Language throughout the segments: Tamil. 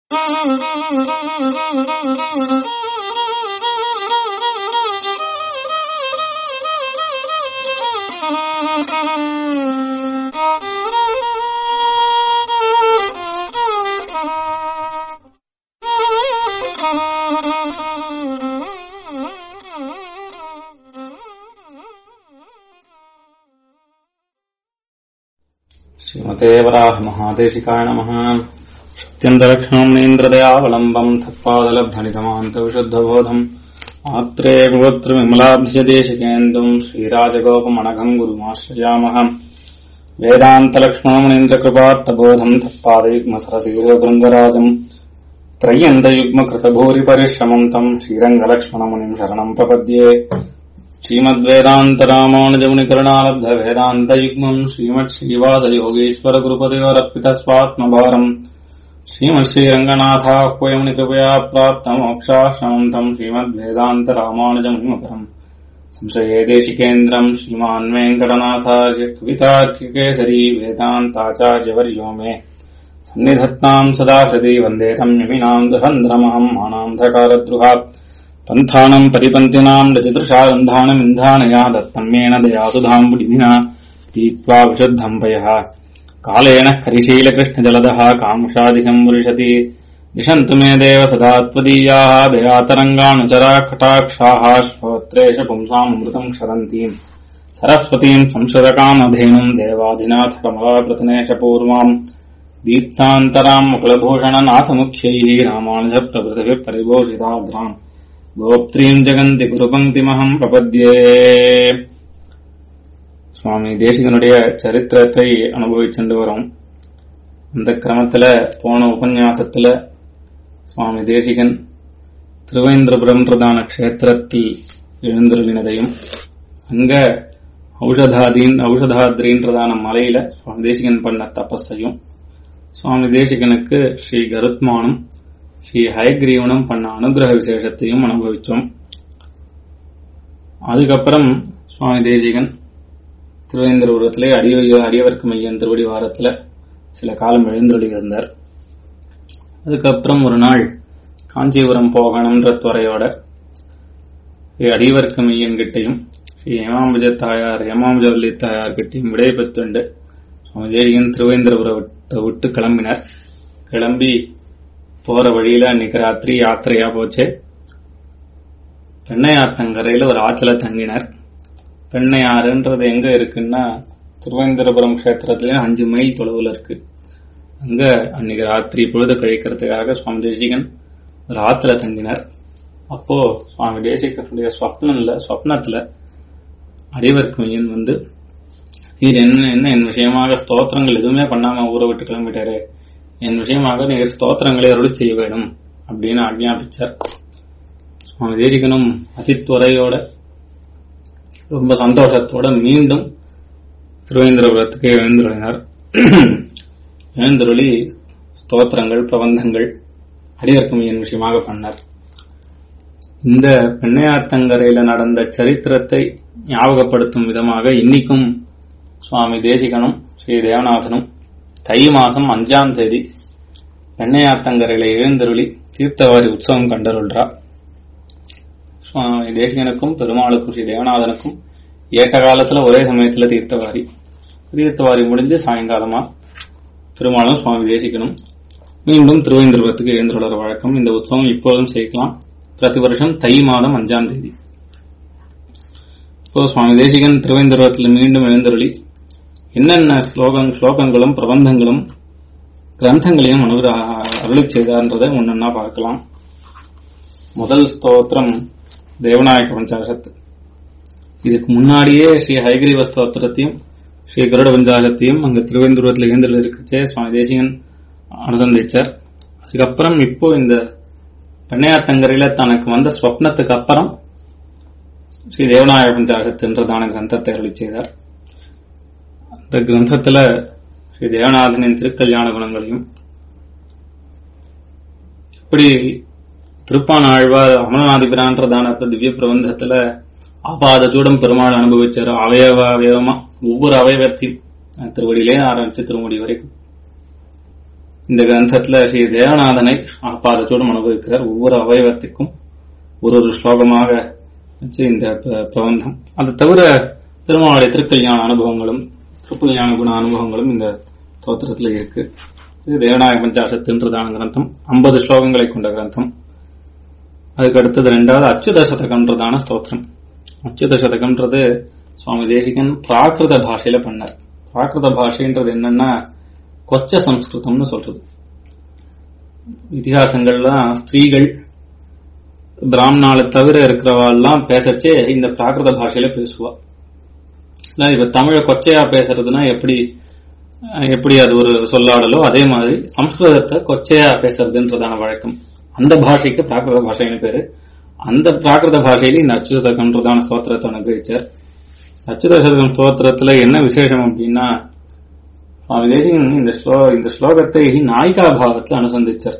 श्रीमते वराहमहादेशिकाय नमः सत्यन्तलक्ष्मणीन्द्रदयावलम्बम् तत्पादलब्धनितमान्तविशुद्धबोधम् आत्रे गोत्रविमलाब्धिजदेशिकेन्दुम् श्रीराजगोपमणघम् गुरुमाश्रयामः वेदान्तलक्ष्मणमुनीन्द्रकृपार्थबोधम् तत्पादयुग्मसरसीरबृङ्गराजम् त्रय्यन्तयुग्मकृतभूरिपरिश्रमम् तम् श्रीरङ्गलक्ष्मणमुनिम् शरणम् प्रपद्ये श्रीमद्वेदान्तरामानुजमुनिकरुणालब्धवेदान्तयुग्मम् श्रीमत्श्रीवासयोगीश्वरगुरुपदयोरर्पितस्वात्मभारम् श्रीमत्श्रीरङ्गनाथाह्वयमुनिकृपया प्राप्तमोक्षाश्रमम् तम् श्रीमद्वेदान्तरामानुजमुनिमकरम् संशये देशिकेन्द्रम् श्रीमान् वेङ्कटनाथार्य कवितार्किकेसरी वेदान्ताचार्यवर्यो मे सन्निधत्ताम् सदा हृदि वन्दे तम् यमिनाम् दहन्द्रमहम् मानान्धकारद्रुहात् पन्थानम् परिपन्थिनाम् रचितृषागन्धानम् इन्धानया दत्तम्येन दयासुधाम् बुडिमिना पीत्वा विशुद्धम् पयः कालेन करिशीलकृष्णजलदः कामुषादिकम् वृषति दिशन्तु मे देव सदा त्वदीयाः दयातरङ्गानुचरा कटाक्षाः श्रोत्रेष पुंसामृतम् क्षरन्तीम् सरस्वतीम् संसदकामधेनुम् देवाधिनाथ कमलाप्रतनेश पूर्वाम् दीप्तान्तराम् मुकुलभूषणनाथमुख्यैः रामानुजप्रभृतिभिः परिभूषिताद्राम् கோப்திரீம் ஜெகந்தி குருபங்கிமகம் பிரபத்யே சுவாமி தேசிகனுடைய சரித்திரத்தை அனுபவிச்சுட்டு வரோம் அந்த கிரமத்துல போன உபன்யாசத்துல சுவாமி தேசிகன் திருவேந்திரபுரம் பிரதான கஷேத்திரத்தில் எழுந்தருளினதையும் அங்க ஔஷதாதீன் ஔஷதாத்ரின்றதான மலையில சுவாமி தேசிகன் பண்ண தபஸையும் சுவாமி தேசிகனுக்கு ஸ்ரீ கருத்மானும் ஸ்ரீ ஹயக்ரீவனும் பண்ண அனுகிரக விசேஷத்தையும் அனுபவிச்சோம் அதுக்கப்புறம் சுவாமி தேசிகன் திருவேந்திரபுரத்திலே அடிய அடியவர்க்கு மையன் திருவடி வாரத்துல சில காலம் எழுந்தருளி இருந்தார் அதுக்கப்புறம் ஒரு நாள் காஞ்சிபுரம் போகணுன்ற துறையோட ஸ்ரீ அடியவர்க்கு மையன் கிட்டையும் ஸ்ரீ ஹேமாம்புஜ தாயார் ஹேமாம்புஜவல்லி தாயார் கிட்டையும் விடை பெற்றுண்டு சுவாமி தேசிகன் திருவேந்திரபுரத்தை விட்டு கிளம்பினார் கிளம்பி போற வழியில அன்னைக்கு ராத்திரி யாத்திரையா போச்சு பெண்ணையாத்தங்கரையில ஒரு ஆத்துல தங்கினார் பெண்ணையாறுன்றது எங்க இருக்குன்னா திருவேந்திரபுரம் கஷேத்திரத்துல அஞ்சு மைல் தொலைவுல இருக்கு அங்க அன்னைக்கு ராத்திரி பொழுது கழிக்கிறதுக்காக சுவாமி தேசிகன் ஒரு ஆத்துல தங்கினார் அப்போ சுவாமி தேசிகனுடைய ஸ்வப்னம்ல ஸ்வப்னத்துல அடிவர்க்கு மையன் வந்து இது என்ன என்ன என் விஷயமாக ஸ்தோத்திரங்கள் எதுவுமே பண்ணாம ஊரை விட்டு கிளம்பிட்டாரு என் விஷயமாக நீர் ஸ்தோத்திரங்களை அருளி செய்ய வேண்டும் அப்படின்னு ஆக்ஞாபிச்சார் சுவாமி தேசிகனும் அதித்துறையோட ரொம்ப சந்தோஷத்தோட மீண்டும் திருவேந்திரபுரத்துக்கு எழுந்துருளினார் எழுந்துருளி ஸ்தோத்திரங்கள் பிரபந்தங்கள் அடியர்க்கும் என் விஷயமாக பண்ணார் இந்த பெண்ணையாத்தங்கரையில நடந்த சரித்திரத்தை ஞாபகப்படுத்தும் விதமாக இன்னைக்கும் சுவாமி தேசிகனும் ஸ்ரீ தேவநாதனும் தை மாசம் அஞ்சாம் தேதி பெண்ணையாத்தங்கரையில எழுந்தருளி தீர்த்தவாரி உற்சவம் கண்டருள்றா சுவாமி தேசிகனுக்கும் பெருமாளுக்கும் ஸ்ரீ தேவநாதனுக்கும் ஏக காலத்துல ஒரே சமயத்துல தீர்த்தவாரி தீர்த்தவாரி முடிஞ்சு சாயங்காலமா பெருமாளும் சுவாமி தேசிகனும் மீண்டும் திருவேந்திரபுரத்துக்கு எழுந்துள்ள வழக்கம் இந்த உற்சவம் இப்போதும் சேர்க்கலாம் பிரதி வருஷம் தை மாதம் அஞ்சாம் தேதி இப்போ சுவாமி தேசிகன் திருவேந்திரபுரத்தில் மீண்டும் எழுந்தருளி என்னென்ன ஸ்லோகம் ஸ்லோகங்களும் பிரபந்தங்களும் கிரந்தங்களையும் அனுகிர அருளி செய்தார்ன்றதை ஒன்னொன்னா பார்க்கலாம் முதல் ஸ்தோத்திரம் தேவநாயக பஞ்சாசத் இதுக்கு முன்னாடியே ஸ்ரீ ஹைகிரீவ ஸ்தோத்திரத்தையும் ஸ்ரீ கருட பஞ்சாசத்தையும் அங்க திருவேந்தூரத்தில் எழுந்தில் இருக்கச்சே சுவாமி தேசிகன் அனுசந்திச்சார் அதுக்கப்புறம் இப்போ இந்த பெண்ணையாத்தங்கரையில தனக்கு வந்த ஸ்வப்னத்துக்கு அப்புறம் ஸ்ரீ தேவநாயக பஞ்சாசத் என்றதான கிரந்தத்தை அருளி செய்தார் இந்த கிரந்தத்துல ஸ்ரீ தேவநாதனின் திருக்கல்யாண குணங்களையும் எப்படி திருப்பான் ஆழ்வார் அமலநாதிபிரான்றதான திவ்ய பிரபந்தத்துல ஆபாத சூடம் பெருமாள் அனுபவிச்சார் அவயவ அவயவமா ஒவ்வொரு அவயவத்தையும் திருவடியிலே ஆரம்பிச்சு திருமுடி வரைக்கும் இந்த கிரந்தத்துல ஸ்ரீ தேவநாதனை ஆப்பாதத்தோடும் அனுபவிக்கிறார் ஒவ்வொரு அவயவத்துக்கும் ஒரு ஒரு ஸ்லோகமாக வச்சு இந்த ப- பிரபந்தம் அது தவிர திருமாவளி திருக்கல்யாண அனுபவங்களும் திருப்புல்யாண குண அனுபவங்களும் இந்த ஸ்தோத்திரத்துல இருக்கு இது தேவநாயக பஞ்சாசத்துன்றதான கிரந்தம் ஐம்பது ஸ்லோகங்களை கொண்ட கிரந்தம் அதுக்கு அடுத்தது ரெண்டாவது அச்சுத சதகம்ன்றதான ஸ்தோத்திரம் அச்சுத சதகம்ன்றது சுவாமி தேசிகன் பிராகிருத பாஷையில பண்ணார் பிராகிருத பாஷைன்றது என்னன்னா கொச்ச சம்ஸ்கிருதம்னு சொல்றது இதிகாசங்கள்லாம் ஸ்திரீகள் பிராமணால தவிர இருக்கிறவாள்லாம் பேசச்சே இந்த பிராகிருத பாஷையில பேசுவா இல்ல இப்ப தமிழை கொச்சையா பேசுறதுன்னா எப்படி அஹ், எப்படி அது ஒரு சொல்லாடலோ அதே மாதிரி சம்ஸ்கிருதத்தை கொச்சையா பேசுறதுன்றதான வழக்கம் அந்த பாஷைக்கு பிராகிருத பாஷைன்னு பேரு அந்த பிராகிருத பாஷையில இந்த அச்சுதகம்ன்றதான ஸ்தோத்திரத்தை அனுகிரகிச்சார் அச்சுதசதகம் ஸ்தோத்திரத்துல என்ன விசேஷம் அப்படின்னா சுவாமி தேசிகன் இந்த ஸ்லோ இந்த ஸ்லோகத்தை நாயிகா பாவத்துல அனுசந்திச்சார்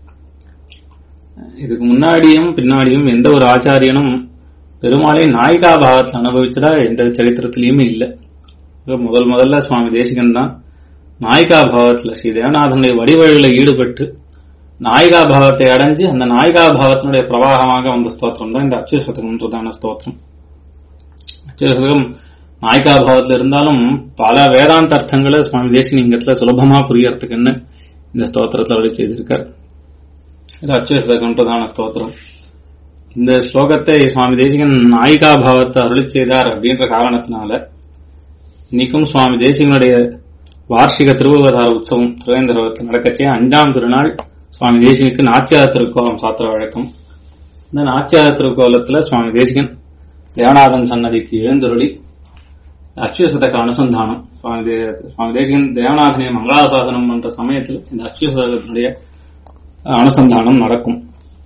இதுக்கு முன்னாடியும் பின்னாடியும் எந்த ஒரு ஆச்சாரியனும் பெருமாளை நாயிகா பாவத்தில் அனுபவிச்சதா எந்த சரித்திரத்திலயுமே இல்லை இது முதல் முதல்ல சுவாமி தேசிகன் தான் நாயிகா பாவத்துல ஸ்ரீ தேவநாதனுடைய வடிவழியில ஈடுபட்டு நாயிகா பாவத்தை அடைஞ்சு அந்த நாயிகா பாவத்தினுடைய பிரவாகமாக வந்த ஸ்தோத்திரம் தான் இந்த அச்சுசதகம்ன்றதான ஸ்தோத்திரம் அச்சுசதகம் நாயிகா பாவத்துல இருந்தாலும் பல வேதாந்த அர்த்தங்களை சுவாமி தேசிகலிங்கத்துல சுலபமா புரியறதுக்குன்னு இந்த ஸ்தோத்திரத்துல அருளி செய்திருக்கார் இது அச்சுசதகம்ன்றதான ஸ்தோத்திரம் இந்த ஸ்லோகத்தை சுவாமி தேசிகன் நாயிகா பாவத்தை அருளி செய்தார் அப்படின்ற காரணத்தினால இன்னைக்கும் சுவாமி தேசிகனுடைய வார்ஷிக திருவவதார உற்சவம் திருவேந்திரவத்தில் நடக்கச்சே அஞ்சாம் திருநாள் சுவாமி தேசிகனுக்கு நாச்சியார் திருக்கோலம் சாத்திர வழக்கம் இந்த நாச்சியார் திருக்கோலத்துல சுவாமி தேசிகன் தேவநாதன் சன்னதிக்கு எழுந்தருளி அச்சுசதக அனுசந்தானம் சுவாமி தே- சுவாமி தேசிகன் தேவநாதனை மங்களாசாசனம் பண்ற சமயத்தில் இந்த அச்சுசதகத்தினுடைய அனுசந்தானம் நடக்கும்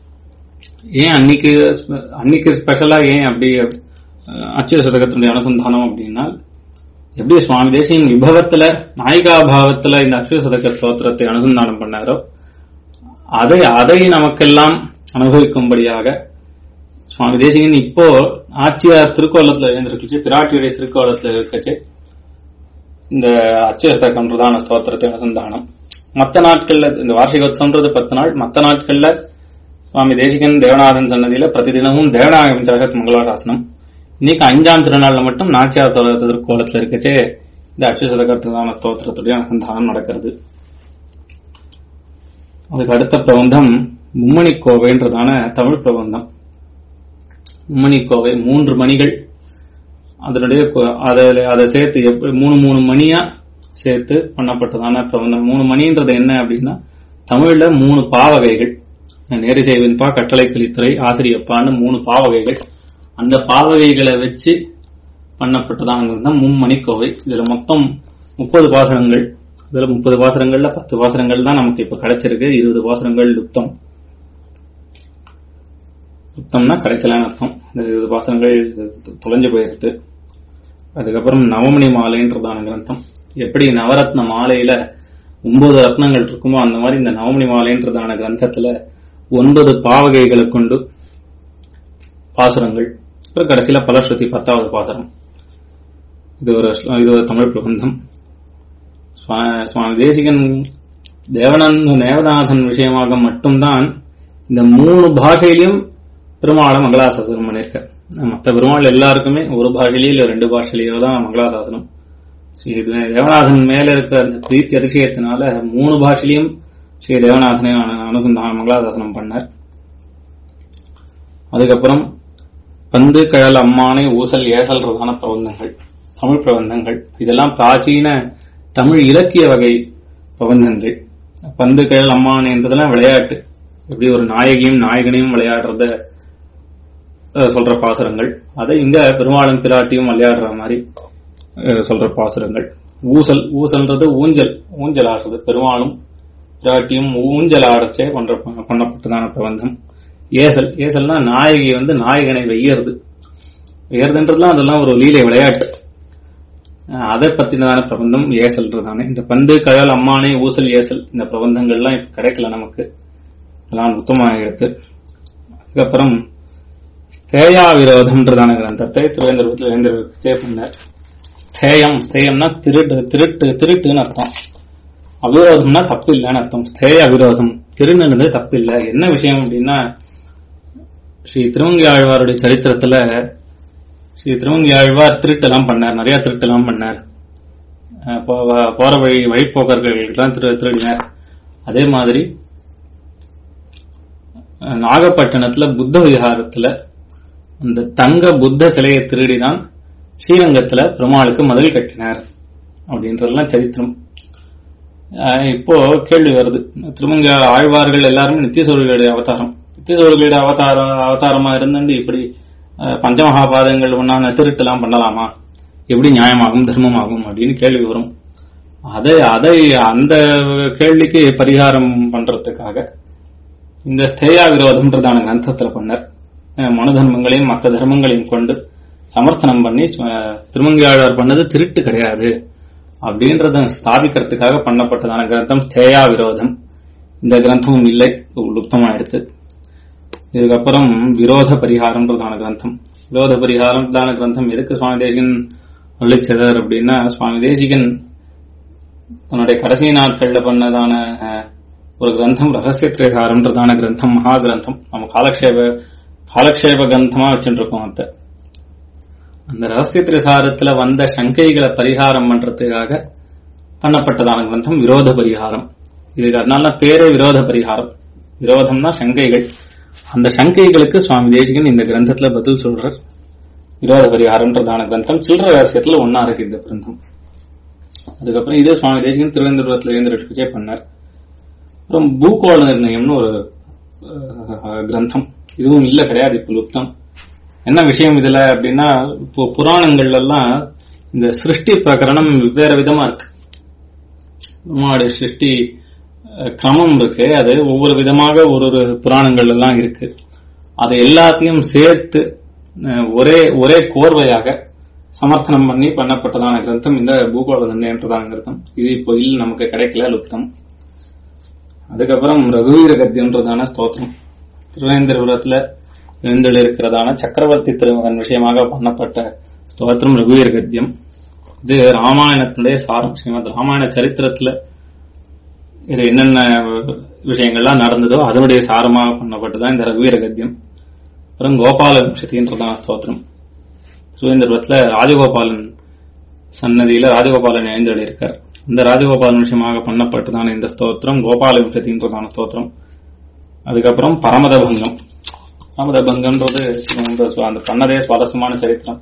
ஏன் அன்னைக்கு ஸ்பெ- அன்னைக்கு ஸ்பெஷலா ஏன் அப்படி அஹ், அச்சுத சதகத்தினுடைய அனுசந்தானம் அப்படின்னா எப்படி சுவாமி தேசியன் விபவத்துல நாயிகா பாவத்துல இந்த அச்சுத சதக ஸ்தோத்திரத்தை அனுசந்தானம் பண்ணாரோ அதை அதை நமக்கெல்லாம் அனுபவிக்கும்படியாக சுவாமி தேசிகன் இப்போ ஆச்சியார் திருக்கோலத்துல எழுந்திருக்கச்சு பிராட்டியுடைய திருக்கோலத்துல இருக்கச்சு இந்த அச்சுதகம் பிரதான ஸ்தோத்திரத்தை அனுசந்தானம் மற்ற நாட்கள்ல இந்த வார்ஷிகோத்சவம்ன்றது பத்து நாள் மற்ற நாட்கள்ல சுவாமி தேசிகன் தேவநாதன் சன்னதியில பிரதிதினமும் தேவநாயக பஞ்சாசத் மங்களாசாசனம் இன்னைக்கு அஞ்சாம் திருநாள்ல மட்டும் நாச்சியார் தோழ திருக்கோலத்துல இருக்கச்சே இந்த அச்சுசதகத்திலான ஸ்தோத்திரத்துடைய அனுசந்தானம் நடக்கிறது அதுக்கு அடுத்த பிரபந்தம் மும்மணி கோவைன்றதான தமிழ் பிரபந்தம் மும்மணி கோவை மூன்று மணிகள் அதனுடைய கொ- அதை அதை சேர்த்து எப்படி மூணு மூணு மணியா சேர்த்து பண்ணப்பட்டதான பிரபந்தம் மூணு மணின்றது என்ன அப்படின்னா தமிழ்ல மூணு பாவகைகள் நேரிசை வெண்பா கட்டளை கலித்துறை ஆசிரியப்பான்னு மூணு பாவகைகள் அந்த பாவகைகளை வச்சு பண்ணப்பட்டதான கிரந்தம் மும்மணி கோவை இதுல மொத்தம் முப்பது பாசனங்கள் இதுல முப்பது பாசனங்கள்ல பத்து பாசனங்கள் தான் நமக்கு இப்ப கிடைச்சிருக்கு இருபது பாசனங்கள் லுப்தம் லுப்தம்னா கிடைச்சலான்னு அர்த்தம் இந்த இருபது பாசனங்கள் தொலைஞ்சு போயிருக்கு அதுக்கப்புறம் நவமணி மாலைன்றதான கிரந்தம் எப்படி நவரத்ன மாலையில ஒன்பது ரத்னங்கள் இருக்குமோ அந்த மாதிரி இந்த நவமணி மாலைன்றதான கிரந்தத்துல ஒன்பது பாவகைகளை கொண்டு பாசுரங்கள் அப்புறம் கடைசியில பலஸ்ருதி பத்தாவது பாசுரம் இது ஒரு ஸ்லோ- இது ஒரு தமிழ் பிரபந்தம் சுவா- சுவாமி தேசிகன் தேவனந்த தேவநாதன் விஷயமாக மட்டும்தான் இந்த மூணு பாஷையிலையும் பெருமாளை மங்களாசாசனம் பண்ணியிருக்கார் மற்ற பெருமாள் எல்லாருக்குமே ஒரு பாஷையிலேயோ இல்லை ரெண்டு பாஷையிலேயோ தான் மங்களாசாசனம் ஸ்ரீ தே- தேவநாதன் மேல இருக்கிற அந்த பிரீத்தி அதிசயத்தினால மூணு பாஷையிலையும் ஸ்ரீ தேவநாதனை அனு- அனுசந்தான மங்களாசாசனம் பண்ணார் அதுக்கப்புறம் பந்து கழல் அம்மானை ஊசல் ஏசல்றதான பிரபந்தங்கள் தமிழ் பிரபந்தங்கள் இதெல்லாம் பிராச்சீன தமிழ் இலக்கிய வகை பிரபந்தங்கள் பந்து கழல் அம்மானைன்றதெல்லாம் விளையாட்டு எப்படி ஒரு நாயகியும் நாயகனையும் விளையாடுறத அஹ், சொல்ற பாசுரங்கள் அதை இங்க பெருமாளும் பிராட்டியும் விளையாடுற மாதிரி அஹ், சொல்ற பாசுரங்கள் ஊசல் ஊசல்ன்றது ஊஞ்சல் ஊஞ்சல் ஆடுறது பெருமாளும் பிராட்டியும் ஊஞ்சல் ஆடச்சே பண்ற பண்ணப்பட்டதான பிரபந்தம் ஏசல் ஏசல்னா நாயகி வந்து நாயகனை வெய்யறது வெய்யறதுன்றதுலாம் அதெல்லாம் ஒரு லீலை விளையாட்டு அஹ் அதை பத்தினதான பிரபந்தம் ஏசல்ன்றதானே இந்த பந்து கழல் அம்மானே ஊசல் ஏசல் இந்த பிரபந்தங்கள்லாம் இப்ப கிடைக்கல நமக்கு எல்லாம் உத்தமாக இருக்கு அதுக்கப்புறம் தேயா விரோதம்ன்றதான கிரந்தத்தை திருவேந்திரத்தில் வேந்திரத்தே பண்ணார் தேயம் தேயம்னா திருட்டு திருட்டு திருட்டுன்னு அர்த்தம் அவிரோதம்னா தப்பு இல்லைன்னு அர்த்தம் ஸ்தேய அவிரோதம் திருநெல்லுது தப்பு இல்லை என்ன விஷயம் அப்படின்னா ஸ்ரீ திருவங்கி ஆழ்வாருடைய சரித்திரத்துல ஸ்ரீ திருவங்கி ஆழ்வார் திருட்டெல்லாம் பண்ணார் நிறைய திருட்டெல்லாம் பண்ணார் அஹ் போ- வ- போற வழி வழிப்போக்கர்கள்லாம் திரு திருடினார் அதே மாதிரி அஹ் நாகப்பட்டினத்துல புத்த விஹாரத்துல அந்த தங்க புத்த சிலையை திருடிதான் ஸ்ரீரங்கத்துல பெருமாளுக்கு மதில் கட்டினார் அப்படின்றதெல்லாம் சரித்திரம் அஹ் இப்போ கேள்வி வருது திருமங்க ஆழ்வார்கள் எல்லாருமே நித்தியசூரியர்களுடைய அவதாரம் நித்தியசூரியர்களுடைய அவதார அவதாரமா இருந்துட்டு இப்படி அஹ், பஞ்சமகாபாதங்கள் ஒன்னான திருட்டுலாம் பண்ணலாமா எப்படி நியாயமாகும் தர்மமாகும் அப்படின்னு கேள்வி வரும் அதை அதை அந்த கேள்விக்கு பரிகாரம் பண்றதுக்காக இந்த ஸ்தேயா விரோதம்ன்றதான கிரந்தத்துல பண்ணார் அஹ், மனு தர்மங்களையும் மற்ற தர்மங்களையும் கொண்டு சமர்த்தனம் பண்ணி அஹ், திருமங்கையாளர் பண்ணது திருட்டு கிடையாது அப்படின்றத ஸ்தாபிக்கிறதுக்காக பண்ணப்பட்டதான கிரந்தம் ஸ்தேயா விரோதம் இந்த கிரந்தமும் இல்லை லுப்தமா எடுத்து இதுக்கப்புறம் விரோத பரிகாரம்ன்றதான கிரந்தம் விரோத பரிகாரம்ன்றதான கிரந்தம் எதுக்கு சுவாமி தேசிகன் அருளிச்சதர் அப்படின்னா சுவாமி தேசிகன் தன்னுடைய கடைசி நாட்கள்ல பண்ணதான அஹ், ஒரு கிரந்தம் ரகசிய திரேசாரம்ன்றதான கிரந்தம் மகா கிரந்தம் நம்ம காலக்ஷேப காலக்ஷேப கிரந்தமா வச்சுட்டு இருக்கோம் அத அந்த ரகசிய திரசாரத்துல வந்த சங்கைகளை பரிகாரம் பண்றதுக்காக பண்ணப்பட்டதான கிரந்தம் விரோத பரிகாரம் இதுக்கு அதனால தான் பேரே விரோத பரிகாரம் விரோதம்னா சங்கைகள் அந்த சங்கைகளுக்கு சுவாமி தேசிகன் இந்த கிரந்தத்துல பதில் சொல்றார் விரோத பரிகாரம்ன்றதான கிரந்தம் சில்லற ரகசியத்துல ஒன்னா இருக்கு இந்த கிரந்தம் அதுக்கப்புறம் இதே சுவாமி தேசிகன் திருவேந்திரத்துல எழுந்திரட்சிச்சே பண்ணார் அப்புறம் பூகோள நிர்ணயம்னு ஒரு அஹ், கிரந்தம் இதுவும் இல்ல கிடையாது இப்ப லுப்தம் என்ன விஷயம் இதுல அப்படின்னா இப்போ புராணங்கள்ல எல்லாம் இந்த சிருஷ்டி பிரகரணம் வெவ்வேறு விதமா இருக்கு நம்மளுடைய சிருஷ்டி அஹ், கிரமம் இருக்கு அது ஒவ்வொரு விதமாக ஒரு ஒரு புராணங்கள் எல்லாம் இருக்கு அதை எல்லாத்தையும் சேர்த்து அஹ், ஒரே ஒரே கோர்வையாக சமர்த்தனம் பண்ணி பண்ணப்பட்டதான கிரந்தம் இந்த பூகோள நிர்ணயன்றதான கிரந்தம் இது இப்போ இல்ல நமக்கு கிடைக்கல லுப்தம் அதுக்கப்புறம் ரகுவீர கத்தியன்றதான ஸ்தோத்திரம் திருவேந்திரபுரத்துல எழுந்தெழுக்கிறதான சக்கரவர்த்தி திருமகன் விஷயமாக பண்ணப்பட்ட ஸ்தோத்திரம் ரகுவீர கத்தியம் இது ராமாயணத்திலே சாரம் ஸ்ரீமத் ராமாயண சரித்திரத்துல இது என்னென்ன விஷயங்கள்லாம் நடந்ததோ அதனுடைய சாரமாக பண்ணப்பட்டதான் இந்த ரகுவீர கத்தியம் அப்புறம் கோபால விஷயத்தின்றதான ஸ்தோத்திரம் சுவேந்திரபுரத்துல ராஜகோபாலன் சன்னதியில ராஜகோபாலன் எழுந்தெழி இருக்கார் இந்த ராஜகோபாலன் விஷயமாக பண்ணப்பட்டதான இந்த ஸ்தோத்திரம் கோபால விஷயத்தின்றதான ஸ்தோத்திரம் அதுக்கப்புறம் பரமத பங்கம் பரமத பங்கம்ன்றது ரொம்ப சுவா- அந்த பண்ணதே சுவாரஸ்யமான சரித்திரம்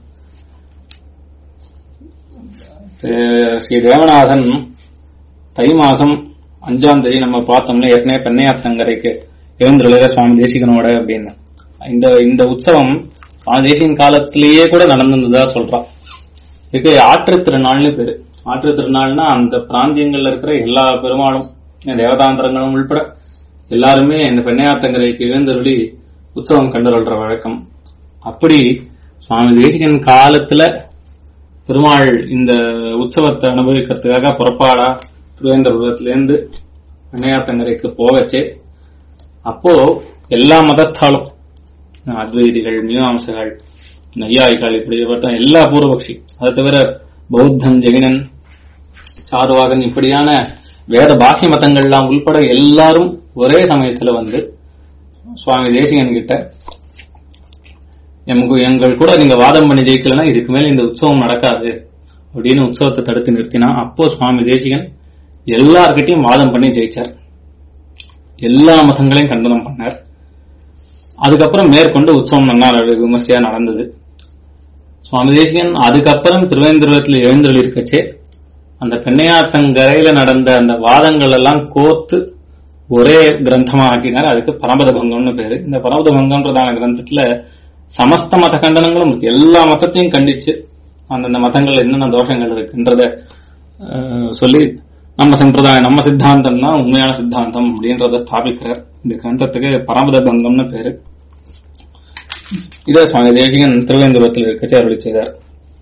அஹ் ஸ்ரீ தேவநாதன் தை மாசம் அஞ்சாம் தேதி நம்ம பார்த்தோம்னா ஏற்கனவே பெண்ணையாத்தங்கரைக்கு எழுந்துள்ள சுவாமி தேசிகனோட அப்படின்னு இந்த இந்த உற்சவம் சுவாமி தேசிகன் காலத்திலேயே கூட நடந்திருந்ததா சொல்றான் இதுக்கு ஆற்று திருநாள்னு பேரு ஆற்று திருநாள்னா அந்த பிராந்தியங்கள்ல இருக்கிற எல்லா பெருமாளும் தேவதாந்திரங்களும் உள்பட எல்லாருமே இந்த பெண்ணையாத்தங்கரைக்கு எழுந்தருளி உற்சவம் கண்டுகொள்ற வழக்கம் அப்படி சுவாமி தேசிகன் காலத்துல பெருமாள் இந்த உற்சவத்தை அனுபவிக்கிறதுக்காக புறப்பாடா திருவேந்திரபுரத்திலேருந்து பெண்ணையாத்தங்கரைக்கு போகச்சே அப்போ எல்லா மதத்தாலும் அத்வைதிகள் மீமாம்சகள் நையாயிகள் இப்படிப்பட்ட எல்லா பூர்வபக்ஷி அதை தவிர பௌத்தன் ஜெயினன் சாருவாகன் இப்படியான வேத பாக்கிய மதங்கள்லாம் உள்பட எல்லாரும் ஒரே சமயத்துல வந்து சுவாமி தேசிகன் கிட்ட எமக்கு எங்கள் கூட நீங்க வாதம் பண்ணி ஜெயிக்கலன்னா இதுக்கு மேல இந்த உற்சவம் நடக்காது அப்படின்னு உற்சவத்தை தடுத்து நிறுத்தினா அப்போ சுவாமி தேசிகன் எல்லார்கிட்டையும் வாதம் பண்ணி ஜெயிச்சார் எல்லா மதங்களையும் கண்டனம் பண்ணார் அதுக்கப்புறம் மேற்கொண்டு உற்சவம் நல்லா விமர்சையா நடந்தது சுவாமி தேசிகன் அதுக்கப்புறம் திருவேந்திரத்தில் எழுந்தருள் இருக்கச்சே அந்த பெண்ணையாத்தங்கரையில நடந்த அந்த வாதங்கள் எல்லாம் கோர்த்து ஒரே கிரந்தமா ஆக்கினார் அதுக்கு பரமத பங்கம்னு பேரு இந்த பரமத பங்கம்ன்றதான கிரந்தத்துல சமஸ்த மத கண்டனங்களும் இருக்கு. எல்லா மதத்தையும் கண்டிச்சு அந்தந்த மதங்கள்ல என்னென்ன தோஷங்கள் இருக்குன்றத அஹ், சொல்லி நம்ம சம்பிரதாயம் நம்ம சித்தாந்தம் தான் உண்மையான சித்தாந்தம் அப்படின்றத ஸ்தாபிக்கிறார் இந்த கிரந்தத்துக்கு பரமத பங்கம்னு பேரு இதை சுவாமி தேசிகன் திருவேந்திரத்தில் இருக்கச்சு அருளி செய்தார்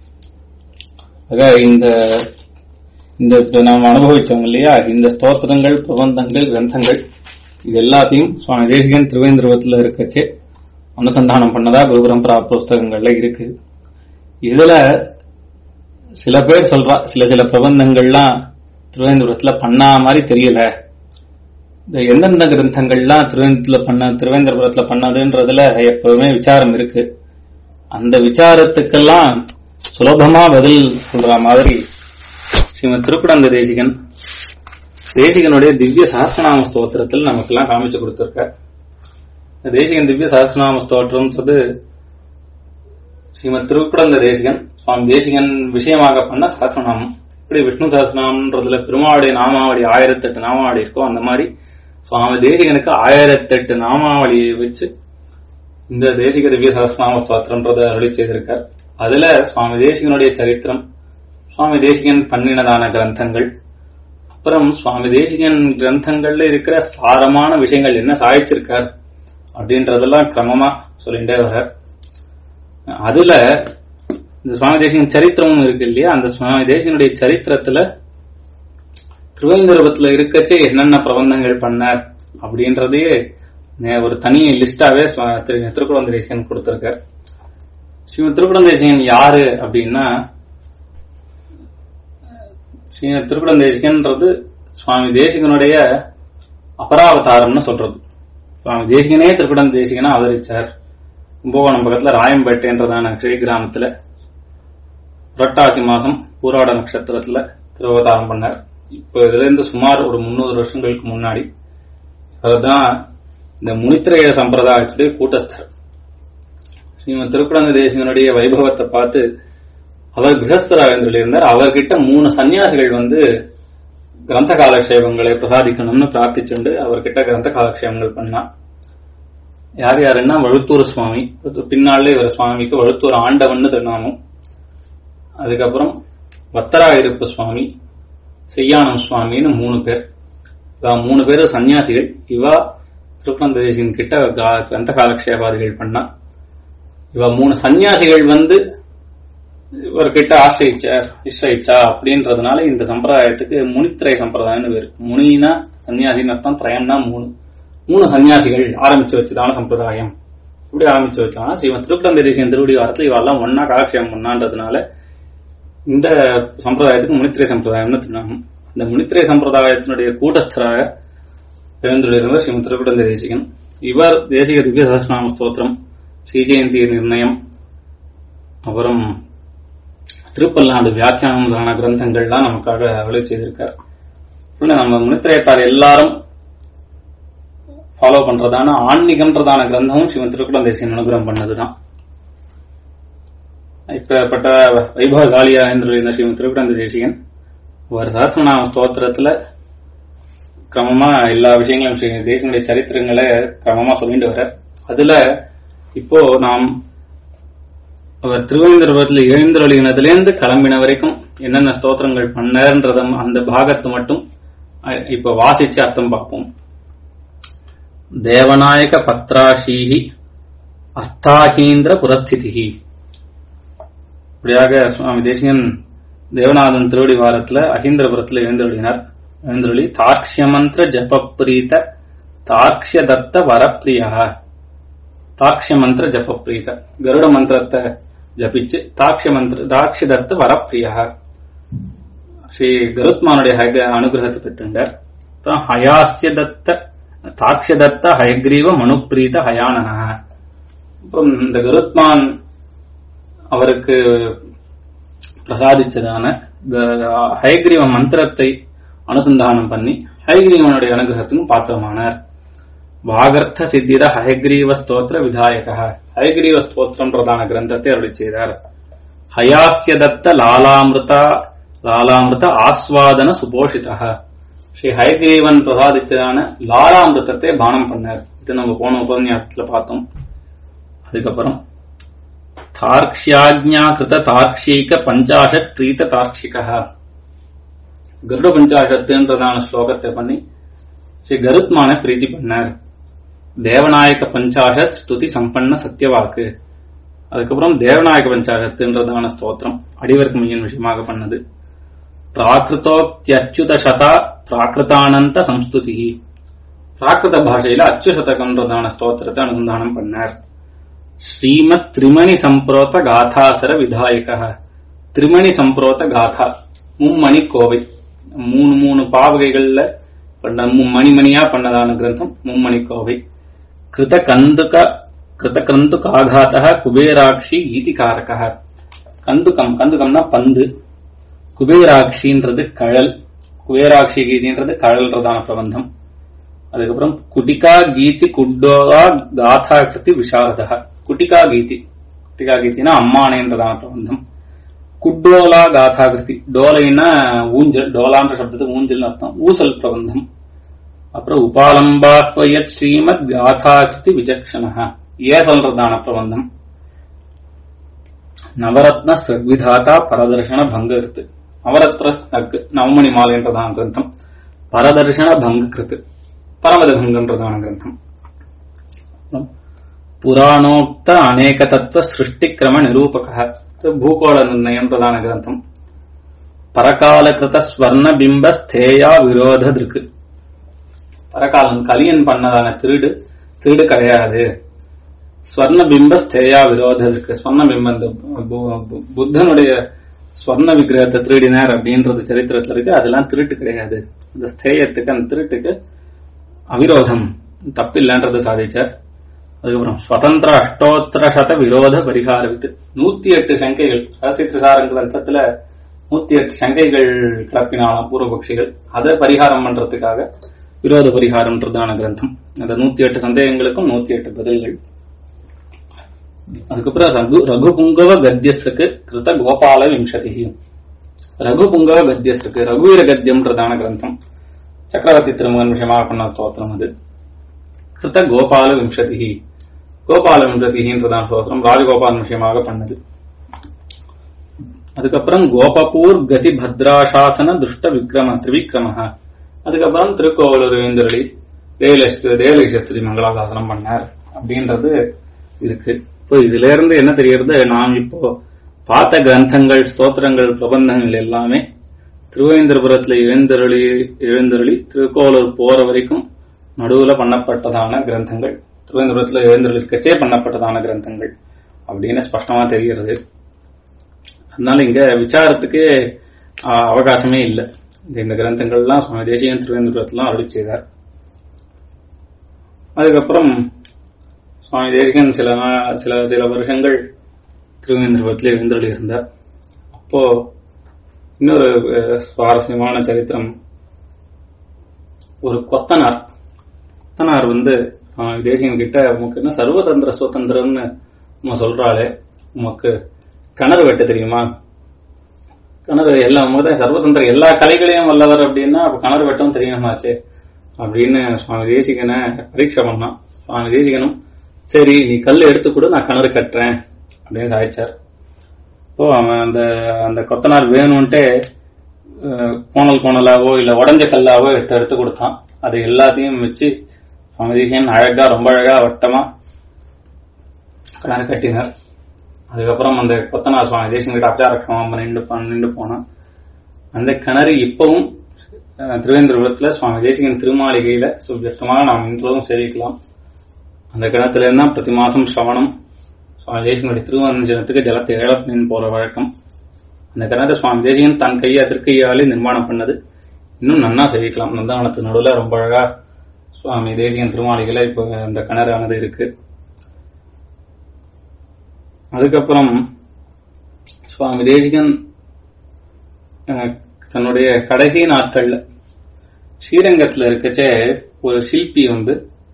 ஆக இந்த இந்த இப்ப நாம் அனுபவிச்சோம் இல்லையா இந்த ஸ்தோத்திரங்கள் பிரபந்தங்கள் கிரந்தங்கள் இது எல்லாத்தையும் சுவாமி தேசிகன் திருவேந்திரத்தில் இருக்கச்சே அனுசந்தானம் பண்ணதா குரு பரம்பரா புஸ்தகங்கள்ல இருக்கு இதுல சில பேர் சொல்றா சில சில பிரபந்தங்கள்லாம் திருவேந்திரபுரத்துல பண்ணா மாதிரி தெரியல இந்த எந்தெந்த கிரந்தங்கள்லாம் திருவேந்திரத்துல பண்ண திருவேந்திரபுரத்துல பண்ணதுன்றதுல எப்பவுமே விசாரம் இருக்கு அந்த விசாரத்துக்கெல்லாம் சுலபமா பதில் சொல்ற மாதிரி ஸ்ரீமத் திருக்குடந்த தேசிகன் தேசிகனுடைய திவ்ய சஹஸ்ரநாம ஸ்தோத்திரத்தில் நமக்கெல்லாம் காமிச்சு கொடுத்திருக்க தேசிகன் திவ்ய சஹஸ்ரநாம ஸ்தோத்திரம்ன்றது ஸ்ரீமத் திருக்குடந்த தேசிகன் சுவாமி தேசிகன் விஷயமாக பண்ண சஹஸ்ரநாமம் இப்படி விஷ்ணு சஹஸ்ரநாமன்றதுல பெருமாளுடைய நாமாவளி ஆயிரத்தெட்டு நாமாவளி இருக்கோ அந்த மாதிரி சுவாமி தேசிகனுக்கு ஆயிரத்தெட்டு நாமாவளியை வச்சு இந்த தேசிக திவ்ய சஹஸ்ரநாம ஸ்தோத்திரன்றதை அருளி செய்திருக்கார் அதுல சுவாமி தேசிகனுடைய சரித்திரம் சுவாமி தேசிகன் பண்ணினதான கிரந்தங்கள் அப்புறம் சுவாமி தேசிகன் கிரந்தங்கள்ல இருக்கிற சாரமான விஷயங்கள் என்ன சாதிச்சிருக்கார் அப்படின்றதெல்லாம் கிரமமா சொல்லிட்டே வர்றார் அதுல இந்த சுவாமி தேசிகன் சரித்திரமும் இருக்கு இல்லையா அந்த சுவாமி தேசிகனுடைய சரித்திரத்துல திருவேந்திரபத்துல இருக்கச்சே என்னென்ன பிரபந்தங்கள் பண்ணார் அப்படின்றதையே நே- ஒரு தனி லிஸ்டாவே சுவா- திரு- திருக்குழந்தை தேசிகன் கொடுத்திருக்கார் ஸ்ரீ திருக்குழந்தை தேசிகன் யாரு அப்படின்னா ஸ்ரீ திருக்குழந்தை தேசிகன்றது சுவாமி தேசிகனுடைய அபராவதாரம்னு சொல்றது சுவாமி தேசிகனே திருக்குடம் தேசிகனா அவதரிச்சார் கும்பகோணம் பக்கத்துல ராயம்பேட்டைன்றதான ஸ்ரீ கிராமத்துல புரட்டாசி மாசம் பூராட நட்சத்திரத்துல திருவதாரம் பண்ணார் இப்ப இதுல இருந்து சுமார் ஒரு முன்னூறு வருஷங்களுக்கு முன்னாடி அதுதான் இந்த முனித்திரைய சம்பிரதாயத்துடைய கூட்டஸ்தர் ஸ்ரீமத் திருக்குடந்த தேசிகனுடைய வைபவத்தை பார்த்து அவர் கிரகஸ்தராக இருந்தார் அவர்கிட்ட மூணு சன்னியாசிகள் வந்து கிரந்த காலக்ஷேபங்களை பிரசாதிக்கணும்னு பிரார்த்திச்சுண்டு அவர்கிட்ட கிரந்த காலக்ஷேபங்கள் பண்ணா யார் யாருன்னா வழுத்தூர் சுவாமி பின்னாலே இவர் சுவாமிக்கு வழுத்தூர் ஆண்டவன்னு திருநாமம் அதுக்கப்புறம் வத்தராயிருப்பு சுவாமி செய்யானம் சுவாமின்னு மூணு பேர் இவா மூணு பேர் சன்னியாசிகள் இவா திருப்பந்த தேசிகன் கிட்ட கா- கிரந்த காலக்ஷேபாதிகள் பண்ணா இவ மூணு சன்னியாசிகள் வந்து இவர்கிட்ட ஆசிரியிச்சார் இஷ்டயிச்சா அப்படின்றதுனால இந்த சம்பிரதாயத்துக்கு முனித்திரை சம்பிரதாயம்னு பேரு முனினா சன்னியாசின்னு அர்த்தம் திரயம்னா மூணு மூணு சன்னியாசிகள் ஆரம்பிச்சு வச்சதான சம்பிரதாயம் இப்படி ஆரம்பிச்சு வச்சானா ஸ்ரீமன் திருப்பந்த தேசியன் திருவடி வாரத்தில் இவெல்லாம் ஒன்னா காலக்ஷேபம் பண்ணான்றதுனால இந்த சம்பிரதாயத்துக்கு முனித்திரை சம்பிரதாயம்னு திருநாமம் இந்த முனித்திரை சம்பிரதாயத்தினுடைய கூட்டஸ்தராக எழுந்துள்ளிருந்த ஸ்ரீமன் திருப்பந்த தேசிகன் இவர் தேசிக திவ்ய சகஸ்நாம ஸ்தோத்திரம் ஸ்ரீஜெயந்தி நிர்ணயம் அப்புறம் திருப்பல்லாண்டு வியாக்கியானம் முதலான கிரந்தங்கள்லாம் நமக்காக அருளை செய்திருக்கார் உடனே நம்ம முனித்திரையத்தார் எல்லாரும் ஃபாலோ பண்றதான ஆன்மீகம்ன்றதான கிரந்தமும் சிவன் திருக்குடம் தேசியன் அனுகிரகம் பண்ணதுதான் இப்பப்பட்ட வைபவசாலியா என்று இந்த ஸ்ரீமன் திருக்குடம் தேசியன் ஒரு சஹசிரநாம ஸ்தோத்திரத்துல கிரமமா எல்லா விஷயங்களும் ஸ்ரீ தேசியனுடைய சரித்திரங்களை கிரமமா சொல்லிட்டு வர்றார் அதுல இப்போ நாம் அவர் திருவேந்திரபுரத்துல எழுந்தருளினதுலேருந்து கிளம்பின வரைக்கும் என்னென்ன ஸ்தோத்திரங்கள் பண்ணார்ன்றத அந்த பாகத்தை மட்டும் அஹ், இப்ப வாசிச்சு அர்த்தம் பார்ப்போம் தேவநாயக பத்ராஷீஹி அஸ்தாகீந்திர புரஸ்திதிஹி இப்படியாக சுவாமி தேசிகன் தேவநாதன் திருவடி வாரத்துல அகீந்திரபுரத்துல எழுந்தருளினார் எழுந்தருளி தார்க்ஷ்யமந்திர ஜபப்பிரீத தார்க்ஷ்யதத்த வரப்பிரியா தாக்ஷ மந்திர ஜபப்பிரீத கருட மந்திரத்தை ஜபிச்சு தாக்ஷ மந்திர தாக்ஷதத்த வரப்பிரியா ஸ்ரீ கருத்மானுடைய ஹய- அனுகிரகத்தை பெற்றுண்டார் அப்புறம் ஹயாஸ்ய தத்த தாக்ஷதத்த ஹயக்ரீவ மனுப்பிரீத ஹயானன அப்புறம் இந்த கருத்மான் அவருக்கு பிரசாதிச்சதான க- ஹயக்ரீவ மந்திரத்தை அனுசந்தானம் பண்ணி ஹயக்ரீவனுடைய அனுகிரகத்துக்கும் பாத்திரமானார் வாகர்த்த சித்திர ஹயக்ரீவ ஸ்தோத்திர விதாயக ஹயக்ரீவ ஸ்தோத்திரம் பிரதான கிரந்தத்தை அருளி செய்தார் ஹயாஸ்ய தத்த லாலாமிருதா லாலாமிருத ஆஸ்வாதன சுபோஷிதா ஸ்ரீ ஹயக்ரீவன் பிரசாதிச்சதான லாலாமிருதத்தை பானம் பண்ணார் இது நம்ம போன உபன்யாசத்துல பார்த்தோம் அதுக்கப்புறம் தார்க்ஷ்யாஜ்ஞா கிருத தார்க்ஷீக பஞ்சாஷத் ப்ரீத தார்க்ஷிகா கருட பஞ்சாஷத்துன்றதான ஸ்லோகத்தை பண்ணி ஸ்ரீ கருத்மான பிரீத்தி பண்ணார் தேவநாயக பஞ்சாஷத் ஸ்துதி சம்பன்ன சத்தியவாக்கு அதுக்கப்புறம் தேவநாயக பஞ்சாஷத்துன்றதான ஸ்தோத்திரம் அடிவர்க்கு மையன் விஷயமாக பண்ணது பிராகிருதோக்தியச்சுத சதா பிராகிருதானந்த சம்ஸ்துதி பிராகிருத பாஷையில அச்சுசதகம்ன்றதான ஸ்தோத்திரத்தை அனுசந்தானம் பண்ணார் ஸ்ரீமத் திரிமணி சம்பிரோத காதாசர விதாயக திரிமணி சம்பிரோத காதா மும்மணி கோவை மூணு மூணு பாவகைகள்ல பண்ண மு- மணிமணியா பண்ணதான கிரந்தம் மும்மணி கோவை கிருத கந்துக கிருத கந்துக ஆகாத குபேராட்சி ஈதிகாரக கந்துகம் கந்துகம்னா பந்து குபேராட்சின்றது கழல் குபேராட்சி கீதின்றது கழல்ன்றதான பிரபந்தம் அதுக்கப்புறம் குட்டிகா கீதி குட்டோகா காதா கிருதி விஷாரதா குட்டிகா கீதி குட்டிகா கீதினா அம்மானேன்றதான பிரபந்தம் குட்டோலா காதா கிருதி டோலைன்னா ஊஞ்சல் டோலான்ற சப்தத்துக்கு ஊஞ்சல்னு அர்த்தம் ஊசல் பிரபந்தம் அப்புறம் உபாலம்பாத்வயத் ஸ்ரீமத் காதா கிருதி விசக்ஷணா ஏ சொல்றதான பிரபந்தம் நவரத்ன ஸ்ரக்விதாதா பரதர்ஷன பங்க கிருத்து நவரத்ன ஸ்ரக் நவமணி மாலைன்றதான கிரந்தம் பரதர்ஷன பங்க கிருத்து பரமத பங்கன்றதான கிரந்தம் அப்புறம் புராணோக்த அநேக தத்துவ சிருஷ்டிக்கிரம நிரூபக பூகோள நிர்ணயம் பிரதான கிரந்தம் பரகாலகிருத ஸ்வர்ண பிம்ப ஸ்தேயா விரோத திருக்கு பரகாலம் கலியன் பண்ணதான திருடு திருடு கிடையாது ஸ்வர்ண பிம்ப ஸ்தேயா விரோத இருக்கு ஸ்வர்ண பிம்பம் இந்த பு- பு- புத்தனுடைய ஸ்வர்ண விக்கிரகத்தை திருடினார் அப்படின்றது சரித்திரத்துல இருக்கு அதெல்லாம் திருட்டு கிடையாது அந்த ஸ்தேயத்துக்கு அந்த திருட்டுக்கு அவிரோதம் தப்பில்லைன்றது சாதிச்சார் அதுக்கப்புறம் சுதந்திர அஷ்டோத்தர சத விரோத பரிகார வித்து நூத்தி எட்டு சங்கைகள் ரகசியசாரங்க கிரந்தத்துல நூத்தி எட்டு சங்கைகள் கிளப்பினாலாம் பூர்வபக்ஷிகள் அதை பரிகாரம் பண்றதுக்காக விரோத பரிகாரம்ன்றதான கிரந்தம் அந்த நூத்தி எட்டு சந்தேகங்களுக்கும் நூத்தி எட்டு பதில்கள் அதுக்கப்புறம் ரகு ரகுபுங்கவ கத்தியஸ்துக்கு கிருத கோபால விம்சதி ரகுபுங்கவ கத்தியஸ்துக்கு ரகுவீர கத்தியம்ன்றதான கிரந்தம் சக்கரவர்த்தி திருமகன் விஷயமாக பண்ண ஸ்தோத்திரம் அது கிருத கோபால விம்சதி கோபால விம்சதின்றதான ஸ்தோத்திரம் ராஜகோபாலன் விஷயமாக பண்ணது அதுக்கப்புறம் கோபபூர் கதி பத்ராசாசன துஷ்ட விக்ரம திரிவிக்ரம அதுக்கப்புறம் திருக்கோவலூர் வேந்தரளி தேவலட்சுமி தேவலட்சுமி மங்களாசாசனம் பண்ணார் அப்படின்றது இருக்கு இப்போ இதுல இருந்து என்ன தெரிகிறது நாம் இப்போ பார்த்த கிரந்தங்கள் ஸ்தோத்திரங்கள் பிரபந்தங்கள் எல்லாமே திருவேந்திரபுரத்துல எழுந்தருளி எழுந்தருளி திருக்கோவலூர் போற வரைக்கும் நடுவுல பண்ணப்பட்டதான கிரந்தங்கள் திருவேந்திரபுரத்துல எழுந்தருளி இருக்கச்சே பண்ணப்பட்டதான கிரந்தங்கள் அப்படின்னு ஸ்பஷ்டமா தெரிகிறது அதனால இங்க விசாரத்துக்கு ஆ, அவகாசமே இல்லை இந்த இந்த கிரந்தங்கள்லாம் சுவாமி தேசிகன் திருவேந்திரபுரத்துலாம் அருளி செய்தார் அதுக்கப்புறம் சுவாமி தேசிகன் சில நா- சில சில வருஷங்கள் திருவேந்திரபுரத்தில் எழுந்தருளி இருந்தார் அப்போ இன்னொரு அஹ், சுவாரஸ்யமான சரித்திரம் ஒரு கொத்தனார் கொத்தனார் வந்து சுவாமி தேசிகன் கிட்ட உமக்கு என்ன சர்வதந்திர சுதந்திரம்னு உமா சொல்றாளே உமக்கு கிணறு வெட்ட தெரியுமா கிணறு எல்லா முதல் சர்வதந்திர எல்லா கலைகளையும் வல்லவர் அப்படின்னா அப்ப கிணறு வெட்டவும் தெரியுமாச்சே அப்படின்னு சுவாமி தேசிகனை பரீட்சை பண்ணான் சுவாமி தேசிகனும் சரி நீ கல் எடுத்து கொடு நான் கிணறு கட்டுறேன் அப்படின்னு சாதிச்சார் இப்போ அவன் அந்த அந்த கொத்தனார் வேணும்ன்ட்டு அஹ், கோணல் கோணலாவோ இல்ல உடஞ்ச கல்லாவோ எடுத்து எடுத்து கொடுத்தான் அது எல்லாத்தையும் வச்சு சுவாமி தேசிகன் அழகா ரொம்ப அழகா வட்டமா கிணறு கட்டினார் அதுக்கப்புறம் அந்த கொத்தனார் சுவாமி தேசிகன் அப்தாரக்கமா நின்று போ- நின்று போனான் அந்த கிணறு இப்பவும் அஹ், திருவேந்திரபுரத்துல சுவாமி தேசிகன் திருமாளிகையில சுவியர்த்தமாக நாம் இன்றதும் சேவிக்கலாம் அந்த கிணத்துல இருந்தா பிரதி மாசம் சிரவணம் சுவாமி தேசிகனுடைய திருவஞ்சனத்துக்கு ஜலத்தை இழப்பின் போற வழக்கம் அந்த கிணறு சுவாமி தேசிகன் தன் கையை திருக்கையாலே நிர்மாணம் பண்ணது இன்னும் நன்னா சேவிக்கலாம் நந்தாவனத்து நடுவுல ரொம்ப அழகா சுவாமி தேசிகன் திருமாளிகையில இப்போ அந்த கிணறானது இருக்கு அதுக்கப்புறம் சுவாமி தேசிகன் அஹ், தன்னுடைய கடைசி நாட்கள்ல ஸ்ரீரங்கத்துல இருக்கச்சே ஒரு சிற்பி வந்து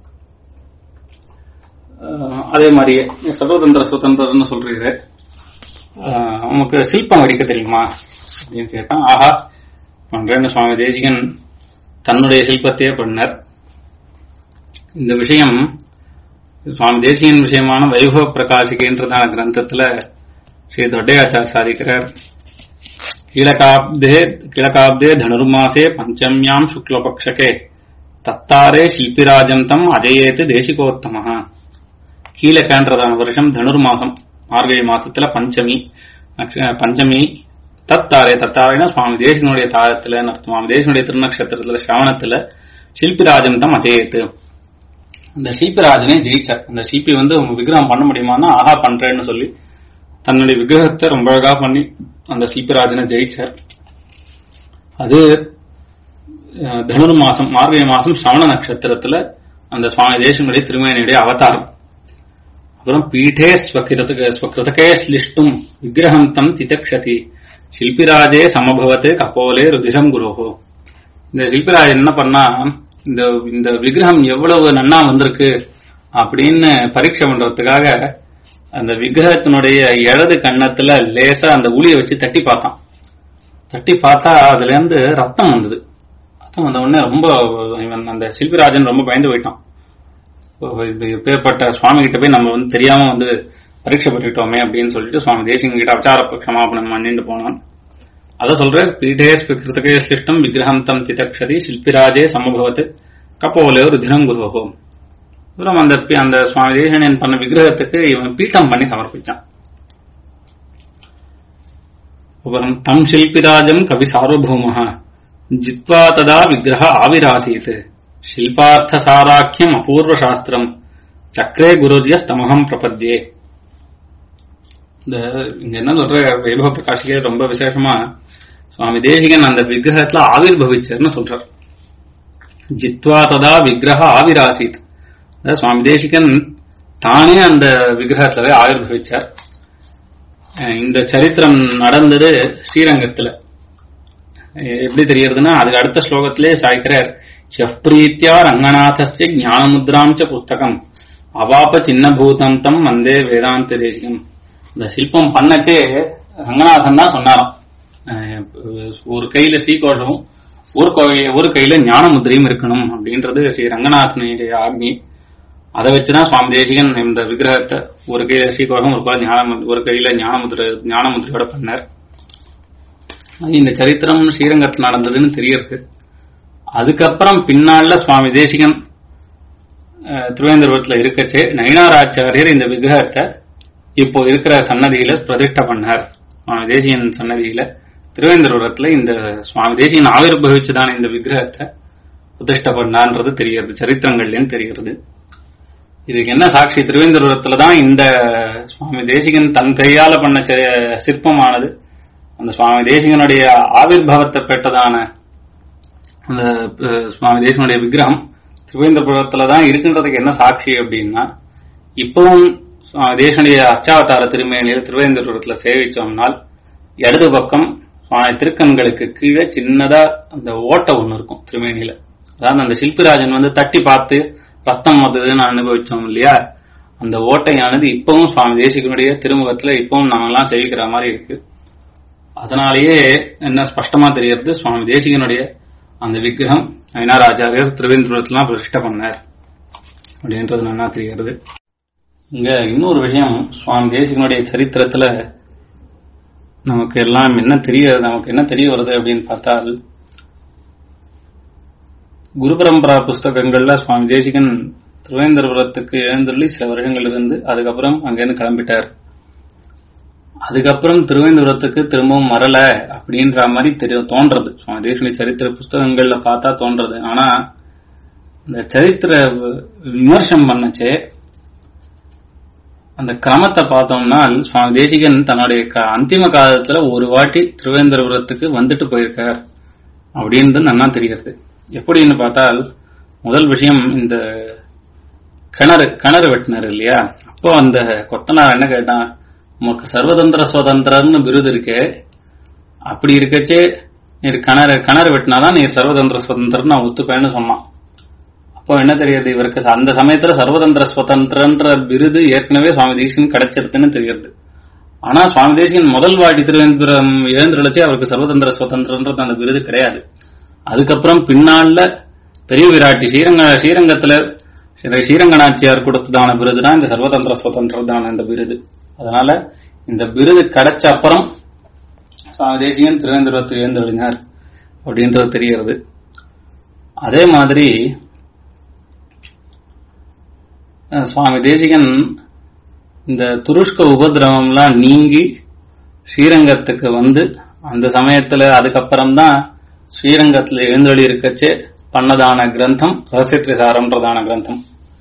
அஹ், அதே மாதிரியே சர்வதந்திர சுதந்திரம்னு சொல்றீங்க அஹ், உனக்கு சிற்பம் வடிக்க தெரியுமா அப்படின்னு கேட்டான் ஆஹா பண்றேன்னு சுவாமி தேசிகன் தன்னுடைய சிற்பத்தையே பண்ணார் இந்த விஷயம் சுவாமி தேசிகன் விஷயமான வைபவ பிரகாசிகன்றதான கிரந்தத்துல ஸ்ரீ தொட்டையாச்சார் சாதிக்கிறார் கீழகாப்தே கீழகாப்தே தனுர்மாசே பஞ்சம்யாம் சுக்லபக்ஷகே தத்தாரே சில்பிராஜந்தம் அஜயேத்து தேசிகோத்தம கீழகன்றதான வருஷம் தனுர்மாசம் மார்கழி மாசத்துல பஞ்சமி நக்ஷ- பஞ்சமி தத்தாரே தத்தாரேனா சுவாமி தேசிகனுடைய தாரத்துல அர்த்தம். சுவாமி தேசிகனுடைய திருநக்ஷத்திரத்துல சிரவணத்துல சில்பிராஜந்தம் அஜயேத்து அந்த சிபிராஜனே ஜெயிச்சார் அந்த சிபி வந்து உங்க விக்கிரகம் பண்ண முடியுமான்னா ஆஹா பண்றேன்னு சொல்லி தன்னுடைய விக்கிரகத்தை ரொம்ப அழகா பண்ணி அந்த சிபிராஜனை ஜெயிச்சார் அது அஹ், தனுர் மாசம் மார்கழி மாசம் சவண நட்சத்திரத்துல அந்த சுவாமி தேசனுடைய திருமேனியுடைய அவதாரம் அப்புறம் பீఠே ஸ்வகிருதக ஸ்வகிருதகே ஸ்லிஷ்டும் விக்கிரகம் தம் திதக்ஷதி சில்பிராஜே சமபவத்து கப்போலே ருதிரம் குரோஹோ இந்த சில்பிராஜ் என்ன பண்ணா இந்த இந்த விக்கிரகம் எவ்வளவு நன்னா வந்திருக்கு அப்படின்னு பரீட்சை பண்றதுக்காக அந்த விக்கிரகத்தினுடைய இடது கன்னத்துல லேசா அந்த உளியை வச்சு தட்டி பார்த்தான் தட்டி பார்த்தா அதுல இருந்து ரத்தம் வந்தது ரத்தம் வந்த உடனே ரொம்ப இவன் அந்த சில்பிராஜன் ரொம்ப பயந்து போயிட்டான் இது எப்பேற்பட்ட சுவாமி கிட்ட போய் நம்ம வந்து தெரியாம வந்து பரீட்சை பண்ணிட்டோமே அப்படின்னு சொல்லிட்டு சுவாமி தேசிங்க கிட்ட அபச்சார க்ஷமாபணம் பண்ணிட்டு போனான் அத சொல்ற பீடே ஸ்விகிருதகே சிருஷ்டம் விக்கிரகம் தம் திதக்ஷதி சில்பிராஜே சமபவத் கப்போலே ருதிரம் குருவோ அப்புறம் அந்த பி- அந்த சுவாமி தேசனன் பண்ண விக்கிரகத்துக்கு இவன் பீட்டம் பண்ணி சமர்ப்பிச்சான் அப்புறம் தம் சில்பிராஜம் கவி சார்வபௌம ஜித்வா ததா விக்கிரக ஆவிராசீத் ஷில்பார்த்த சாராக்கியம் அபூர்வ சாஸ்திரம் சக்கரே குருஜிய ஸ்தமகம் பிரபத்யே இந்த இங்க என்ன சொல்ற வைபவ பிரகாஷிகே ரொம்ப விசேஷமா சுவாமி தேசிகன் அந்த விக்கிரகத்துல ஆவிர் பவிச்சர்னு சொல்றார் ஜித்வா ததா விக்கிரக ஆவிராசீத் அதாவது சுவாமி தேசிகன் தானே அந்த விக்கிரகத்துல ஆவிர் பவிச்சார் அஹ் இந்த சரித்திரம் நடந்தது ஸ்ரீரங்கத்துல அஹ் எப்படி தெரியறதுன்னா அதுக்கு அடுத்த ஸ்லோகத்திலே சாய்க்கிறார் ஷப்ரீத்யா ரங்கநாதஸ்ய ஞானமுத்ராம் ச புஸ்தகம் அவாப சின்னபூதம் தம் வந்தே வேதாந்த தேசிகம் இந்த சிற்பம் பண்ணச்சே ரங்கநாதன் தான் சொன்னாராம் அஹ் ஒரு கையில ஸ்ரீகோஷமும் ஒரு கோயில் ஒரு கையில ஞான முத்திரையும் இருக்கணும் அப்படின்றது ஸ்ரீ ரங்கநாதனுடைய ஆக்னி அதை வச்சுதான் சுவாமி தேசிகன் இந்த விக்கிரகத்தை ஒரு கையில ஸ்ரீகோஷம் ஒரு கையில ஞான ஒரு கையில ஞானமுத்திரை ஞானமுத்திரையோட பண்ணார் இந்த சரித்திரம் ஸ்ரீரங்கத்தில் நடந்ததுன்னு தெரியறது அதுக்கப்புறம் பின்னால சுவாமி தேசிகன் அஹ், திருவேந்திரபுரத்துல இருக்கச்சே நயினாராச்சாரியர் இந்த விக்கிரகத்தை இப்போ இருக்கிற சன்னதியில பிரதிஷ்டை பண்ணார் சுவாமி தேசிகன் சன்னதியில திருவேந்திரபுரத்துல இந்த சுவாமி தேசிகன் ஆவிர்பவிச்சுதான் இந்த விக்கிரகத்தை பிரதிஷ்டை பண்ணான்றது தெரியறது சரித்திரங்கள்லயும் தெரிகிறது இதுக்கு என்ன சாட்சி திருவேந்திரபுரத்துல தான் இந்த சுவாமி தேசிகன் தன் கையால பண்ண செ- சிற்பமானது அந்த சுவாமி தேசிகனுடைய ஆவிர்பவத்தை பெற்றதான அந்த அஹ், சுவாமி தேசிகனுடைய விக்கிரகம் திருவேந்திரபுரத்துல தான் இருக்கின்றதுக்கு என்ன சாட்சி அப்படின்னா இப்பவும் சுவாமி தேசனுடைய அர்ச்சாவதார திருமேனியில் திருவேந்திரபுரத்துல சேவிச்சோம்னால் இடது பக்கம் சுவாமி திருக்கண்களுக்கு கீழே சின்னதா அந்த ஓட்டை ஒண்ணு இருக்கும் திருமேனியில அதாவது அந்த சில்பிராஜன் வந்து தட்டி பார்த்து ரத்தம் வந்ததுன்னு அனுபவிச்சோம் இல்லையா அந்த ஓட்டையானது இப்பவும் சுவாமி தேசிகனுடைய திருமுகத்துல இப்பவும் நம்ம எல்லாம் சேவிக்கிற மாதிரி இருக்கு அதனாலேயே என்ன ஸ்பஷ்டமா தெரியறது சுவாமி தேசிகனுடைய அந்த விக்கிரகம் ஐனாராச்சாரியர் திருவேந்திரத்துலாம் பிரதிஷ்டை பண்ணார் அப்படின்றது நல்லா தெரிகிறது இங்க இன்னொரு விஷயம் சுவாமி தேசிகனுடைய சரித்திரத்துல நமக்கு எல்லாம் என்ன தெரிய நமக்கு என்ன தெரிய வருது அப்படின்னு பார்த்தால் குரு பரம்பரா புஸ்தகங்கள்ல சுவாமி தேசிகன் திருவேந்திரபுரத்துக்கு எழுந்தருளி சில வருஷங்கள் இருந்து அதுக்கப்புறம் அங்கிருந்து கிளம்பிட்டார் அதுக்கப்புறம் திருவேந்திரபுரத்துக்கு திரும்பவும் வரல அப்படின்ற மாதிரி தெரிய தோன்றது சுவாமி தேசிகனுடைய சரித்திர புஸ்தகங்கள்ல பார்த்தா தோன்றது ஆனா இந்த சரித்திர விமர்சனம் பண்ணச்சே அந்த கிரமத்தை பார்த்தோம்னா சுவாமி தேசிகன் தன்னுடைய க- அந்திம காலத்துல ஒரு வாட்டி திருவேந்திரபுரத்துக்கு வந்துட்டு போயிருக்கார் அப்படின்றது நன்னா தெரிகிறது எப்படின்னு பார்த்தால் முதல் விஷயம் இந்த கிணறு கிணறு வெட்டினார் இல்லையா அப்போ அந்த கொத்தனார் என்ன கேட்டான் உமக்கு சர்வதந்திர சுதந்திரம்னு விருது இருக்கே அப்படி இருக்கச்சே நீர் கிணறு கிணறு வெட்டினாதான் நீர் சர்வதந்திர சுதந்திரம் நான் ஒத்துப்பேன்னு சொன்னான் அப்போ என்ன தெரியுது இவருக்கு அந்த சமயத்துல சர்வதந்திர சுதந்திரன்ற விருது ஏற்கனவே சுவாமி தேசிகன் கிடைச்சிருதுன்னு தெரியுது ஆனா சுவாமி தேசிகன் முதல் வாட்டி திருவேந்திரம் எழுந்திரச்சு அவருக்கு சர்வதந்திர சுதந்திரன்றது அந்த விருது கிடையாது அதுக்கப்புறம் பின்னால பெரிய விராட்டி ஸ்ரீரங்க ஸ்ரீரங்கத்துல ஸ்ரீ ஸ்ரீரங்கநாச்சியார் கொடுத்ததான விருது தான் இந்த சர்வதந்திர சுதந்திரதான இந்த விருது அதனால இந்த விருது கிடைச்ச அப்புறம் சுவாமி தேசிகன் திருவேந்திரத்து எழுந்தொழினார் அப்படின்றது தெரிகிறது அதே மாதிரி அஹ், சுவாமி தேசிகன் இந்த துருஷ்க உபதிரவம்லாம் நீங்கி ஸ்ரீரங்கத்துக்கு வந்து அந்த சமயத்துல அதுக்கப்புறம் தான் ஸ்ரீரங்கத்துல எழுந்தொழி இருக்கச்சே பண்ணதான கிரந்தம் ரகசியத்ரிசாரம்ன்றதான கிரந்தம்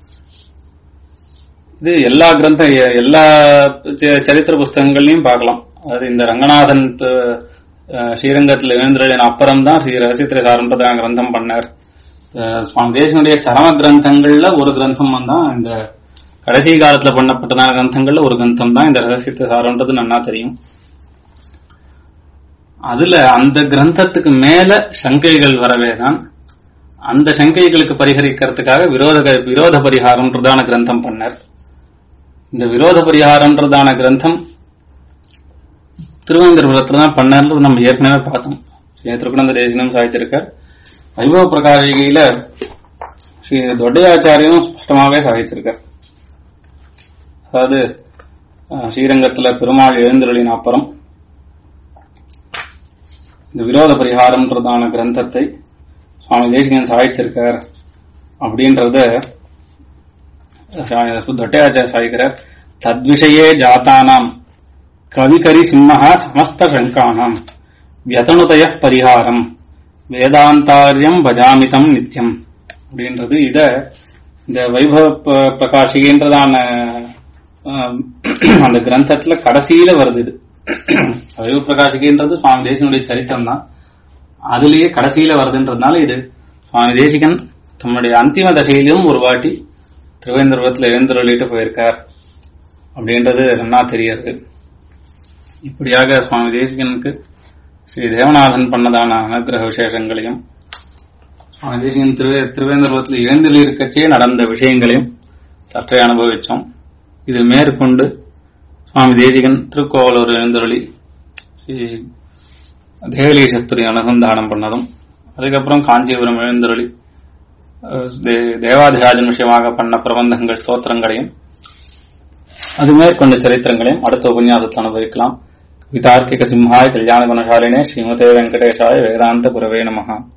இது எல்லா கிரந்த எல்லா ச- சரித்திர புஸ்தகங்கள்லயும் பார்க்கலாம் அது இந்த ரங்கநாதன் ப- அஹ், ஸ்ரீரங்கத்தில் எழுந்தருளின அப்புறம் தான் ஸ்ரீ ரகசியத்திரை சாரம்பிரதான கிரந்தம் பண்ணார் அஹ், சுவாமி தேசனுடைய சரம கிரந்தங்கள்ல ஒரு கிரந்தம் தான் இந்த கடைசி காலத்துல பண்ணப்பட்டதான கிரந்தங்கள்ல ஒரு கிரந்தம் தான் இந்த ரகசியத்தை சாரம்ன்றது நன்னா தெரியும் அதுல அந்த கிரந்தத்துக்கு மேல சங்கைகள் வரவே தான் அந்த சங்கைகளுக்கு பரிகரிக்கிறதுக்காக விரோத விரோத பரிகாரம்ன்றதான கிரந்தம் பண்ணார் இந்த விரோத பரிகாரம்ன்றதான கிரந்தம் திருவனந்தபுரத்துல தான் பண்ணார்ன்றது நம்ம ஏற்கனவே பார்த்தோம் ஸ்ரீ திருக்குணந்த தேசினம் சாதிச்சிருக்கார் வைபவ பிரகாரிகையில ஸ்ரீ தொட்டையாச்சாரியும் ஸ்பஷ்டமாகவே சாதிச்சிருக்கார் அதாவது அஹ், ஸ்ரீரங்கத்துல பெருமாள் எழுந்தருளின அப்புறம் இந்த விரோத பரிகாரம்ன்றதான கிரந்தத்தை சுவாமி தேசிகன் சாதிச்சிருக்கார் அப்படின்றத தொட்டையாச்சார சாதிக்கிறார் தத்விஷயே ஜாத்தானாம் கவிகரி சிம்மஹ சமஸ்த சங்கானாம் வியதனுதய பரிகாரம் வேதாந்தாரியம் பஜாமிதம் நித்யம் அப்படின்றது இத இந்த வைபவ ப- பிரகாஷிகன்றதான ஆம், அந்த கிரந்தத்துல கடைசியில வருது இது வைபவ பிரகாஷிகன்றது சுவாமி தேசிகனுடைய சரித்திரம் தான் அதுலயே கடைசியில வருதுன்றதுனால இது சுவாமி தேசிகன் தம்முடைய அந்திம தசையிலும் ஒரு வாட்டி திருவேந்திரபுரத்தில் எழுந்தருளிட்டு போயிருக்கார் அப்படின்றது நன்னா தெரியறது இப்படியாக சுவாமி தேசிகனுக்கு ஸ்ரீ தேவநாதன் பண்ணதான அனுகிரக விசேஷங்களையும் சுவாமி தேசிகன் திரு திருவேந்திரபுரத்தில் எழுந்தில் இருக்கச்சே நடந்த விஷயங்களையும் சற்றே அனுபவிச்சோம் இது மேற்கொண்டு சுவாமி தேசிகன் திருக்கோவலூர் எழுந்தருளி ஸ்ரீ தேவலி சஸ்திரி அனுசந்தானம் பண்ணதும் அதுக்கப்புறம் காஞ்சிபுரம் எழுந்தருளி அஹ், தே- தேவாதிராஜன் விஷயமாக பண்ண பிரபந்தங்கள் ஸ்தோத்திரங்களையும் அது மேற்கொண்ட சரித்திரங்களையும் அடுத்த உபன்யாசத்தில் அனுபவிக்கலாம் விதார்க்கிக சிம்ஹாய் கல்யாண குணசாலினே ஸ்ரீமதே வெங்கடேஷாய வேதாந்த குரவே நமஹா